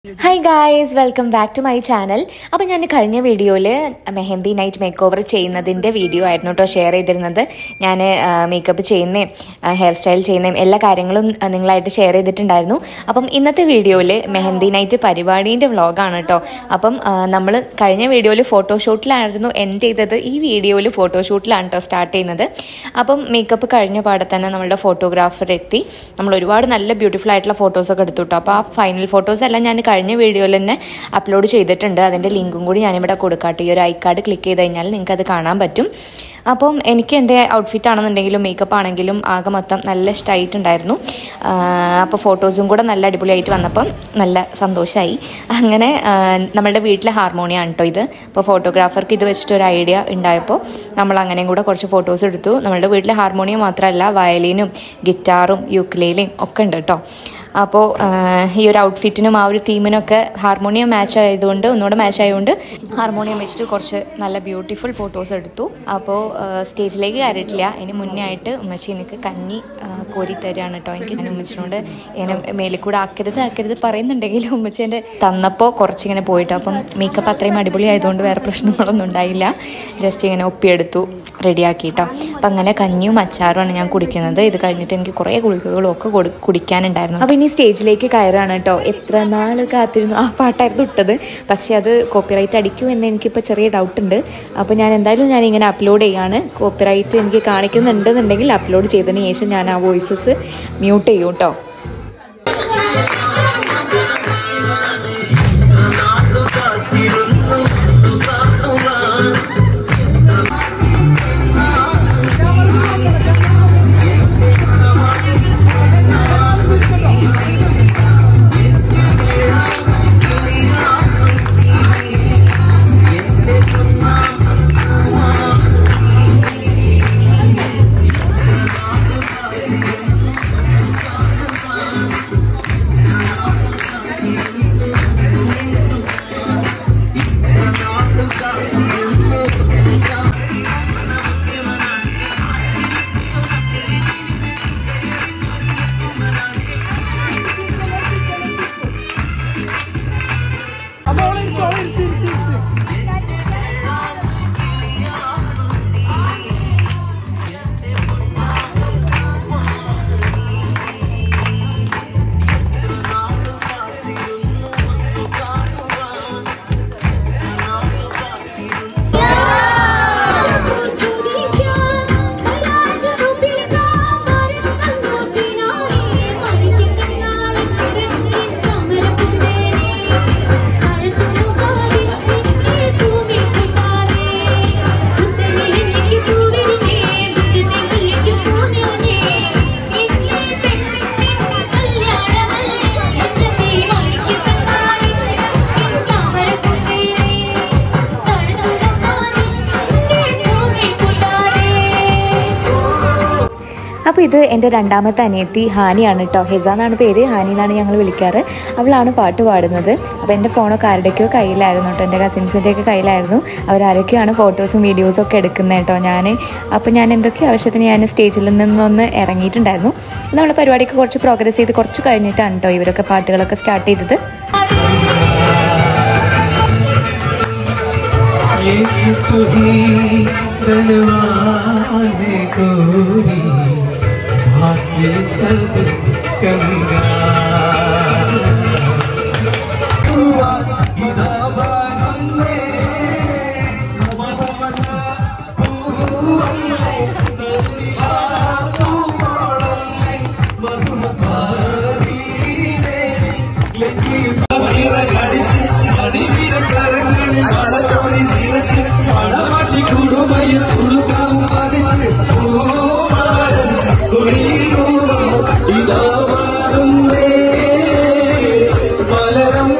hi guys welcome back to my channel അപ്പോൾ ഞാൻ കഴിഞ്ഞ വീഡിയോയിൽ മെഹന്തി നൈറ്റ് മേക്ക് ഓവർ ചെയ്യുന്നതിൻ്റെ വീഡിയോ ആയിരുന്നു കേട്ടോ ഷെയർ ചെയ്തിരുന്നത് ഞാൻ മേക്കപ്പ് ചെയ്യുന്നതും ഹെയർ സ്റ്റൈൽ ചെയ്യുന്നതും എല്ലാ കാര്യങ്ങളും ആ, നിങ്ങളായിട്ട് ഷെയർ ചെയ്തിട്ടുണ്ടായിരുന്നു അപ്പം ഇന്നത്തെ വീഡിയോയിൽ മെഹന്തി നൈറ്റ് പരിപാടീൻ്റെ വ്ളോഗാണ് കേട്ടോ അപ്പം നമ്മൾ കഴിഞ്ഞ വീഡിയോയിൽ ഫോട്ടോഷൂട്ടിലായിരുന്നു എൻഡ് ചെയ്തത് ഈ വീഡിയോയിൽ ഫോട്ടോഷൂട്ടിലാണ് കേട്ടോ സ്റ്റാർട്ട് ചെയ്യുന്നത് അപ്പം മേക്കപ്പ് കഴിഞ്ഞ പാടെ തന്നെ നമ്മളുടെ ഫോട്ടോഗ്രാഫർ എത്തി നമ്മൾ ഒരുപാട് നല്ല ബ്യൂട്ടിഫുൾ ആയിട്ടുള്ള ഫോട്ടോസൊക്കെ എടുത്തു കേട്ടോ അപ്പോൾ ആ ഫൈനൽ ഫോട്ടോസ് എല്ലാം ഞാൻ കഴിഞ്ഞ വീഡിയോയിൽ തന്നെ അപ്ലോഡ് ചെയ്തിട്ടുണ്ട് അതിൻ്റെ ലിങ്കും കൂടി ഞാനിവിടെ കൊടുക്കാട്ടെ ഈ ഒരു ഐ കാർഡ് ക്ലിക്ക് ചെയ്ത് കഴിഞ്ഞാൽ നിങ്ങൾക്ക് അത് കാണാൻ പറ്റും അപ്പം എനിക്ക് എൻ്റെ ഔട്ട്ഫിറ്റ് ആണെന്നുണ്ടെങ്കിലും മേക്കപ്പ് ആണെങ്കിലും ആകെ മൊത്തം നല്ല ഇഷ്ടമായിട്ടുണ്ടായിരുന്നു അപ്പോൾ ഫോട്ടോസും കൂടെ നല്ല അടിപൊളിയായിട്ട് വന്നപ്പം നല്ല സന്തോഷമായി അങ്ങനെ ആ, നമ്മളുടെ വീട്ടിലെ ഹാർമോണിയാണ് കേട്ടോ ഇത് അപ്പോൾ ഫോട്ടോഗ്രാഫർക്ക് ഇത് വെച്ചിട്ട് ഒരു ഐഡിയ ഉണ്ടായപ്പോൾ നമ്മൾ അങ്ങനെയും കൂടെ കുറച്ച് ഫോട്ടോസ് എടുത്തു നമ്മളുടെ വീട്ടിലെ ഹാർമോണിയം മാത്രമല്ല വയലിനും ഗിറ്റാറും യൂക്ലേലയും ഒക്കെ ഉണ്ട് കേട്ടോ അപ്പോൾ ഈ ഒരു ഔട്ട്ഫിറ്റിനും ആ ഒരു തീമിനൊക്കെ ഹാർമോണിയം മാച്ച് ആയതുകൊണ്ട് ഒന്നുകൂടെ മാച്ച് ആയതുകൊണ്ട് ഹാർമോണിയം വെച്ചിട്ട് കുറച്ച് നല്ല ബ്യൂട്ടിഫുൾ ഫോട്ടോസ് എടുത്തു അപ്പോൾ സ്റ്റേജിലേക്ക് കയറിയിട്ടില്ല അതിന് മുന്നേ ആയിട്ട് ഉമ്മച്ചി എനിക്ക് കഞ്ഞി ആ, കോരി തരികയാണ് കേട്ടോ എനിക്ക് ഞാൻ ഉമ്മച്ചിനോട് ഇങ്ങനെ മേലിൽ കൂടെ ആക്കരുത് ആക്കരുത് പറയുന്നുണ്ടെങ്കിലും ഉമ്മച്ചി എൻ്റെ തന്നപ്പോൾ കുറച്ചിങ്ങനെ പോയിട്ട് അപ്പം മേക്കപ്പ് അത്രയും അടിപൊളി ആയതുകൊണ്ട് വേറെ പ്രശ്നങ്ങളൊന്നും ഉണ്ടായില്ല ജസ്റ്റ് ഇങ്ങനെ ഒപ്പിയെടുത്തു റെഡിയാക്കി കേട്ടോ അപ്പം അങ്ങനെ കഞ്ഞിയും അച്ചാറുമാണ് ഞാൻ കുടിക്കുന്നത് ഇത് കഴിഞ്ഞിട്ട് എനിക്ക് കുറേ ഗുളികകളും ഒക്കെ കൊടു കുടിക്കാനുണ്ടായിരുന്നു അപ്പം ഇനി സ്റ്റേജിലേക്ക് കയറാണ് കേട്ടോ എത്ര നാൾ കാത്തിരുന്നു ആ പാട്ടായിരുന്നു ഇട്ടത് പക്ഷേ അത് കോപ്പിറൈറ്റ് അടിക്കുമെന്ന് എനിക്കിപ്പോൾ ചെറിയ ഡൗട്ട് ഉണ്ട് അപ്പോൾ ഞാൻ എന്തായാലും ഞാൻ ഇങ്ങനെ അപ്ലോഡ് ചെയ്യാണ് കോപ്പിറൈറ്റ് എനിക്ക് കാണിക്കുന്നുണ്ടെന്നുണ്ടെങ്കിൽ അപ്ലോഡ് ചെയ്തതിന് ശേഷം ഞാൻ ആ വോയിസസ് മ്യൂട്ട് ചെയ്യും കേട്ടോ അപ്പോൾ ഇത് എൻ്റെ രണ്ടാമത്തെ അനിയത്തി ഹാനിയാണ് കേട്ടോ ഹെസ എന്നാണ് പേര് ഹാനി എന്നാണ് ഞങ്ങൾ വിളിക്കാറ് അവളാണ് പാട്ട് പാടുന്നത് അപ്പോൾ എൻ്റെ ഫോണൊക്കെ ആരുടെയൊക്കെയോ കയ്യിലായിരുന്നു കേട്ടോ എൻ്റെ കസിൻസിൻ്റെയൊക്കെ കയ്യിലായിരുന്നു അവരാരൊക്കെയാണ് ഫോട്ടോസും വീഡിയോസും ഒക്കെ എടുക്കുന്നത് കേട്ടോ ഞാൻ അപ്പോൾ ഞാൻ എന്തൊക്കെ ആവശ്യത്തിന് ഞാൻ സ്റ്റേജിൽ നിന്നൊന്ന് ഇറങ്ങിയിട്ടുണ്ടായിരുന്നു നമ്മൾ പരിപാടിയൊക്കെ കുറച്ച് പ്രോഗ്രസ് ചെയ്ത് കുറച്ച് കഴിഞ്ഞിട്ടാണ് കേട്ടോ ഇവരൊക്കെ പാട്ടുകളൊക്കെ സ്റ്റാർട്ട് ചെയ്തത് एक तो ही धनवान गोरी बाकी सब कंगाल മലരം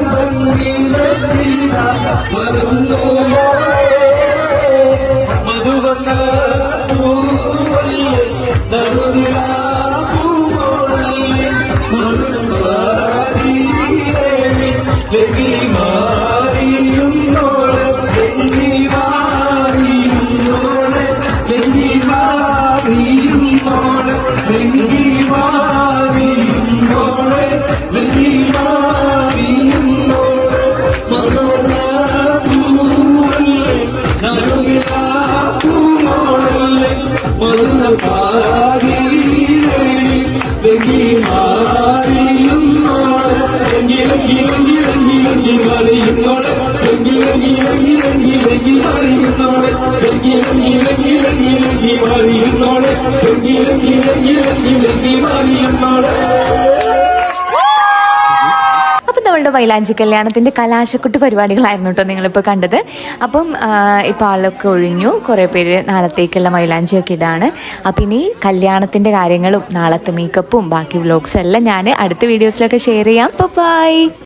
മധുവന്ന പൂവല്ലേ നറുനിലാ പൂവല്ലേ മധുവാരീരേ ലഗി മാറിയുന്നോളെ ലഗി മാറിയുന്നോളെ ലഗി മാറിയുന്നോളെ ലഗി മാറിയുന്നോളെ ലഗി മാറിയുന്നോളെ ലങ്കി മാറിയുന്നോളെ ലങ്കി ലങ്കി ലങ്കി ലങ്കി ലങ്കി മാറിയുന്നോളെ ലങ്കി ലങ്കി ലങ്കി ലങ്കി ലങ്കി മാറിയുന്നോളെ ലങ്കി ലങ്കി ലങ്കി ലങ്കി ലങ്കി മാറിയുന്നോളെ ലങ്കി ലങ്കി ലങ്കി ലങ്കി ലങ്കി മാറിയുന്നോളെ അപ്പം നമ്മളുടെ മൈലാഞ്ചി കല്യാണത്തിൻ്റെ കലാശക്കുട്ട് പരിപാടികളായിരുന്നു കേട്ടോ നിങ്ങളിപ്പോൾ കണ്ടത് അപ്പം ആ, ഇപ്പോൾ ആളൊക്കെ ഒഴിഞ്ഞു കുറേ പേര് നാളത്തേക്കുള്ള മൈലാഞ്ചിയൊക്കെ ഇടാണ് അപ്പം ഇനി കല്യാണത്തിൻ്റെ കാര്യങ്ങളും നാളത്തെ മേക്കപ്പും ബാക്കി വ്ലോഗ്സും എല്ലാം ഞാൻ അടുത്ത വീഡിയോസിലൊക്കെ ഷെയർ ചെയ്യാം അപ്പോൾ ബൈ